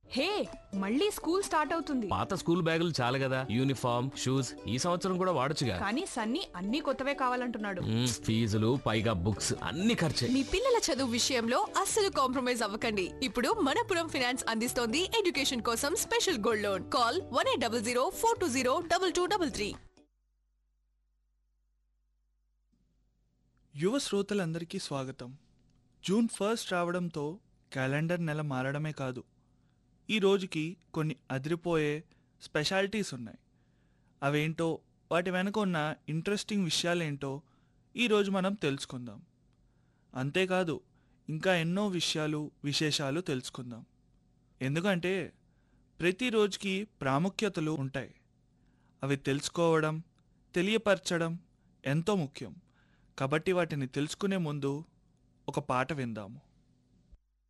హే మళ్ళీ school start అవుతుంది పాత స్కూల్ బ్యాగులు చాలు కదా యూనిఫామ్ షూస్ ఈ సంవత్సరం కూడా వాడొచ్చుగా కానీ సన్నీ అన్ని కొత్తవే కావాలంటున్నాడు మ్మ్, ఫీజులు పైగా బుక్స్ అన్ని ఖర్చే మీ పిల్లల చదువు విషయంలో అస్సలు కాంప్రమైజ్ అవ్వకండి ఇప్పుడు మనపురం ఫినాన్స్ అందిస్తోంది ఎడ్యుకేషన్ కోసం special gold loan call one eight double zero four two zero double two double three యువ శ్రోతలందరికీ స్వాగతం జూన్ ఫస్ట్ రావడంతో క్యాలెండర్ నెల మారడమే కాదు ఈ రోజుకి కొన్ని అదిరిపోయే స్పెషాలిటీస్ ఉన్నాయి అవేంటో వాటి వెనుక ఉన్న ఇంట్రెస్టింగ్ విషయాలేంటో ఈరోజు మనం తెలుసుకుందాం అంతేకాదు ఇంకా ఎన్నో విషయాలు విశేషాలు తెలుసుకుందాం ఎందుకంటే ప్రతి రోజుకి ప్రాముఖ్యతలు ఉంటాయి అవి తెలుసుకోవడం తెలియపరచడం ఎంతో ముఖ్యం కాబట్టి వాటిని తెలుసుకునే ముందు ఒక పాట విందాము